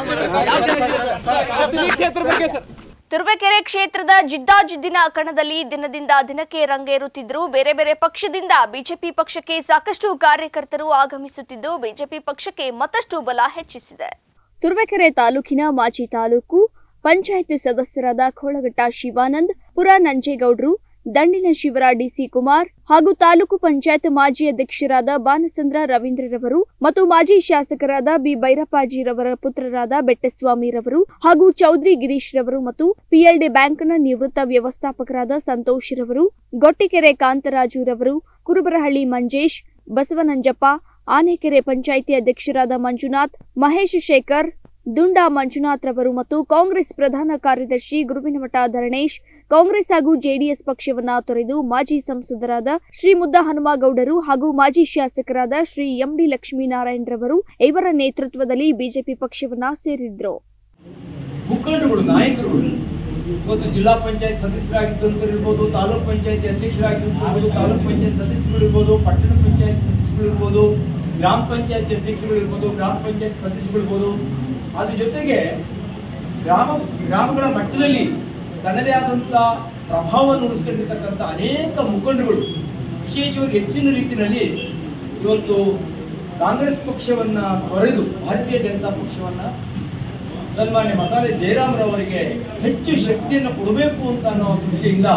ತುರುವೇಕೆರೆ ಕ್ಷೇತ್ರದ ಜಿದ್ದಾಜಿದ್ದಿನ ಕಣದಲ್ಲಿ ದಿನದಿಂದ ದಿನಕ್ಕೆ ರಂಗೇರುತ್ತಿದ್ದರು ಬೇರೆ ಬೇರೆ ಪಕ್ಷದಿಂದ ಬಿಜೆಪಿ ಪಕ್ಷಕ್ಕೆ ಸಾಕಷ್ಟು ಕಾರ್ಯಕರ್ತರು ಆಗಮಿಸುತ್ತಿದ್ದು ಬಿಜೆಪಿ ಪಕ್ಷಕ್ಕೆ ಮತ್ತಷ್ಟು ಬಲ ಹೆಚ್ಚಿಸಿದೆ ತುರುವೇಕೆರೆ ತಾಲೂಕಿನ ಮಾಜಿ ತಾಲೂಕು ಪಂಚಾಯತ್ ಸದಸ್ಯರಾದ ಖೋಳಘಟ್ಟ ಶಿವಾನಂದ್ ಪುರ ನಂಜೇಗೌಡರು ದಂಡಿನ ಶಿವರ ಡಿಸಿ ಕುಮಾರ್ ಹಾಗೂ ತಾಲೂಕು ಪಂಚಾಯತ್ ಮಾಜಿ ಅಧ್ಯಕ್ಷರಾದ ಬಾನಸಂದ್ರ ರವೀಂದ್ರರವರು ಮತ್ತು ಮಾಜಿ ಶಾಸಕರಾದ ಬಿ ಭೈರಪ್ಪಾಜಿರವರ ಪುತ್ರರಾದ ಬೆಟ್ಟಸ್ವಾಮಿರವರು ಹಾಗೂ ಚೌಧರಿ ಗಿರೀಶ್ ರವರು ಮತ್ತು ಪಿಎಲ್ಡಿ ಬ್ಯಾಂಕ್ನ ನಿವೃತ್ತ ವ್ಯವಸ್ಥಾಪಕರಾದ ಸಂತೋಷ್ ರವರು ಗೊಟ್ಟಿಕೆರೆ ಕಾಂತರಾಜುರವರು ಕುರುಬರಹಳ್ಳಿ ಮಂಜೇಶ್ ಬಸವನಂಜಪ್ಪ ಆನೆಕೆರೆ ಪಂಚಾಯಿತಿ ಅಧ್ಯಕ್ಷರಾದ ಮಂಜುನಾಥ್ ಮಹೇಶ್ ಶೇಖರ್ ದುಂಡಾ ಮಂಜುನಾಥ್ ರವರು ಮತ್ತು ಕಾಂಗ್ರೆಸ್ ಪ್ರಧಾನ ಕಾರ್ಯದರ್ಶಿ ಗುರುವಿನಮಠ ಧರಣೇಶ್ ಕಾಂಗ್ರೆಸ್ ಹಾಗೂ ಜೆಡಿಎಸ್ ಪಕ್ಷವನ್ನ ತೊರೆದು ಮಾಜಿ ಸಂಸದರಾದ ಶ್ರೀ ಮುದ್ದ ಹನುಮಗೌಡರು ಹಾಗೂ ಮಾಜಿ ಶಾಸಕರಾದ ಶ್ರೀ ಎಂಡಿ ಲಕ್ಷ್ಮೀನಾರಾಯಣ್ ರವರು ಇವರ ನೇತೃತ್ವದಲ್ಲಿ ಬಿಜೆಪಿ ಪಕ್ಷವನ್ನ ಸೇರಿದ್ರು ಮುಖಂಡರುಗಳು ನಾಯಕರುಗಳು ಇವತ್ತು ಜಿಲ್ಲಾ ಪಂಚಾಯತ್ ಸದಸ್ಯರಾಗಿದ್ದಂಥವ್ರು ಇರ್ಬೋದು ತಾಲೂಕ್ ಪಂಚಾಯತಿ ಅಧ್ಯಕ್ಷರಾಗಿರ್ಬೋದು ತಾಲೂಕ್ ಪಂಚಾಯತ್ ಸದಸ್ಯಗಳಿರ್ಬೋದು ಪಟ್ಟಣ ಪಂಚಾಯತ್ ಸದಸ್ಯಗಳಿರ್ಬೋದು ಗ್ರಾಮ ಪಂಚಾಯತಿ ಅಧ್ಯಕ್ಷಗಳಿರ್ಬೋದು ಗ್ರಾಮ ಪಂಚಾಯತ್ ಸದಸ್ಯಗಳಿರ್ಬೋದು ಅದ್ರ ಜೊತೆಗೆ ಗ್ರಾಮ ಗ್ರಾಮಗಳ ಮಟ್ಟದಲ್ಲಿ ತನ್ನದೇ ಆದಂಥ ಪ್ರಭಾವವನ್ನು ಉಳಿಸ್ಕೊಂಡಿರ್ತಕ್ಕಂಥ ಅನೇಕ ಮುಖಂಡರುಗಳು ವಿಶೇಷವಾಗಿ ಹೆಚ್ಚಿನ ರೀತಿಯಲ್ಲಿ ಇವತ್ತು ಕಾಂಗ್ರೆಸ್ ಪಕ್ಷವನ್ನ ತೊರೆದು ಭಾರತೀಯ ಜನತಾ ಪಕ್ಷವನ್ನ ಸನ್ಮಾನ್ಯ ಮಸಾಲೆ ಜಯರಾಮ್ರವರಿಗೆ ಹೆಚ್ಚು ಶಕ್ತಿಯನ್ನು ಕೊಡಬೇಕು ಅಂತ ಅನ್ನೋ ದೃಷ್ಟಿಯಿಂದ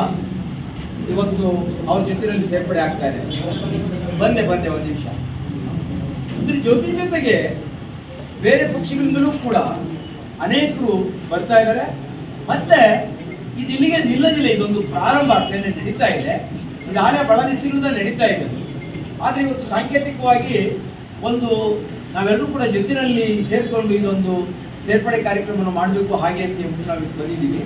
ಇವತ್ತು ಅವ್ರ ಜೊತೆಯಲ್ಲಿ ಸೇರ್ಪಡೆ ಆಗ್ತಾ ಇದೆ ಬಂದೆ ಬಂದೆ ಒಂದು ನಿಮಿಷ ಇದ್ರ ಜೊತೆ ಜೊತೆಗೆ ಬೇರೆ ಪಕ್ಷಗಳಿಂದಲೂ ಕೂಡ ಅನೇಕರು ಬರ್ತಾ ಇದ್ದಾರೆ ಮತ್ತೆ ಇದು ಇಲ್ಲಿಗೆ ನಿಲ್ಲದಿಲ್ಲ ಇದೊಂದು ಪ್ರಾರಂಭ ಆಗ್ತದೆ ನಡೀತಾ ಇದೆ ಇದು ಆನೆ ಬಹಳ ದಿವಸಗಳಿಂದ ನಡೀತಾ ಇದೆ ಆದರೆ ಇವತ್ತು ಸಾಂಕೇತಿಕವಾಗಿ ಒಂದು ನಾವೆಲ್ಲರೂ ಕೂಡ ಜೊತೆಯಲ್ಲಿ ಸೇರ್ಕೊಂಡು ಇದೊಂದು ಸೇರ್ಪಡೆ ಕಾರ್ಯಕ್ರಮವನ್ನು ಮಾಡಬೇಕು ಹಾಗೆ ಅಂತ ಹೇಳ್ಬಿಟ್ಟು ನಾವು ಇವತ್ತು ಬಂದಿದ್ದೀವಿ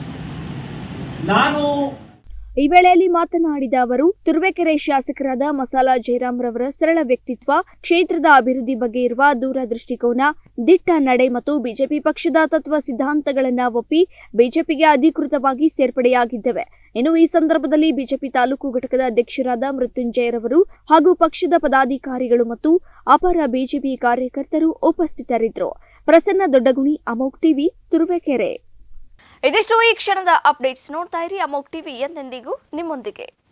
ನಾನು ಈ ವೇಳೆಯಲ್ಲಿ ಮಾತನಾಡಿದ ಅವರು ತುರುವೇಕೆರೆ ಶಾಸಕರಾದ ಮಸಾಲಾ ಜಯರಾಮ್ ರವರ ಸರಳ ವ್ಯಕ್ತಿತ್ವ ಕ್ಷೇತ್ರದ ಅಭಿವೃದ್ಧಿ ಬಗ್ಗೆ ಇರುವ ದೂರದೃಷ್ಟಿಕೋನ ದಿಟ್ಟ ನಡೆ ಮತ್ತು ಬಿಜೆಪಿ ಪಕ್ಷದ ತತ್ವ ಸಿದ್ಧಾಂತಗಳನ್ನ ಒಪ್ಪಿ ಬಿಜೆಪಿಗೆ ಅಧಿಕೃತವಾಗಿ ಸೇರ್ಪಡೆಯಾಗಿದ್ದೇವೆ ಇನ್ನು ಈ ಸಂದರ್ಭದಲ್ಲಿ ಬಿಜೆಪಿ ತಾಲೂಕು ಘಟಕದ ಅಧ್ಯಕ್ಷರಾದ ಮೃತ್ಯುಂಜಯರವರು ಹಾಗೂ ಪಕ್ಷದ ಪದಾಧಿಕಾರಿಗಳು ಮತ್ತು ಅಪರ ಬಿಜೆಪಿ ಕಾರ್ಯಕರ್ತರು ಉಪಸ್ಥಿತರಿದ್ದರು ಪ್ರಸನ್ನ ದೊಡ್ಡಗುಣಿ ಅಮೋಕ್ ಟಿವಿ ತುರುವೇಕೆರೆ ಇದಿಷ್ಟು ಈ ಕ್ಷಣದ ಅಪ್ಡೇಟ್ಸ್ ನೋಡ್ತಾ ಇರಿ ಅಮೋಕ್ ಟಿವಿ ಎಂದೆಂದಿಗೂ ನಿಮ್ಮೊಂದಿಗೆ